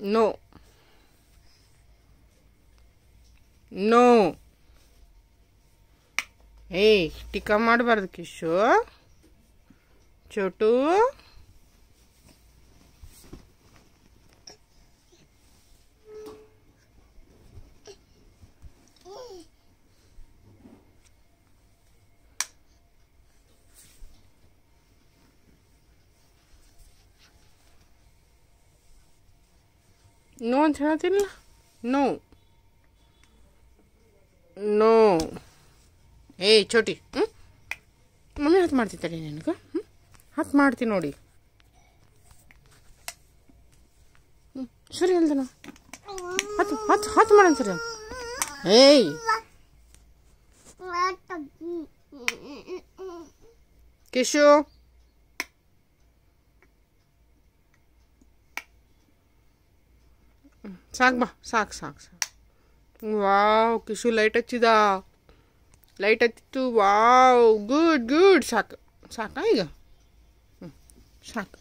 no no ಏಯ್ ಟಿಕ್ಕ ಮಾಡಬಾರ್ದು Kishu Chotu no ಅಂತ ಹೇಳ್ತೀನಿಲ್ಲ ನೋ ನೋ ಏಯ್ ಚೋಟಿ ಹ್ಞೂ ಮಮ್ಮಿ ಹತ್ತು ಮಾಡ್ತಿದ್ದಾಳೆ ನಿನಗೆ ಹ್ಞೂ ಹತ್ತು ಮಾಡ್ತೀನಿ ನೋಡಿ ಹ್ಞೂ ಸರಿ ಅಲ್ದನ ಹತ್ತು ಹತ್ತು ಹತ್ತು ಮಾಡೋಣ ಸರಿ ಏಯ್ ಕಿಶು ಸಾಕು ಬಾ ಸಾಕು ಸಾಕು ಸಾಕು ವಾವ್ ಕಿಶು ಲೈಟ್ ಹಚ್ಚಿದ ಲೈಟ್ ಹಚ್ಚಿತ್ತು ವಾವ್ ಗುಡ್ ಗುಡ್ ಸಾಕು ಸಾಕಾ ಈಗ ಹ್ಞೂ ಸಾಕು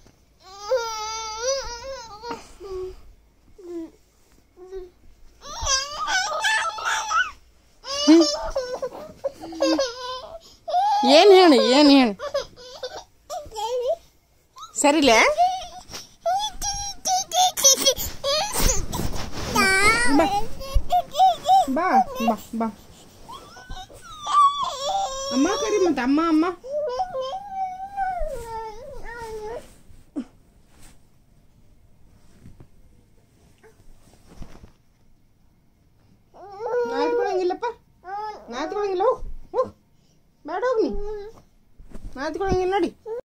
ಏನು ಹೇಳಿ ಏನು ಹೇಳಿ ಸರಿಲೇ ಬಾ ಬಾ ಬಾ ಅಮ್ಮ ಕರಿ ಮತ್ತೆ ಅಮ್ಮ ಅಮ್ಮ ನಾತ್ಕೊಳಂಗಿಲ್ಲಪ್ಪ ನಾತ್ಕೊಳಂಗಿಲ್ಲ ಹೋಗ್ ಹೋಗ್ ಬೇಡ ಹೋಗ್ ನೀ ನಾತ್ಕೊಳಂಗಿಲ್ಲ ನೋಡಿ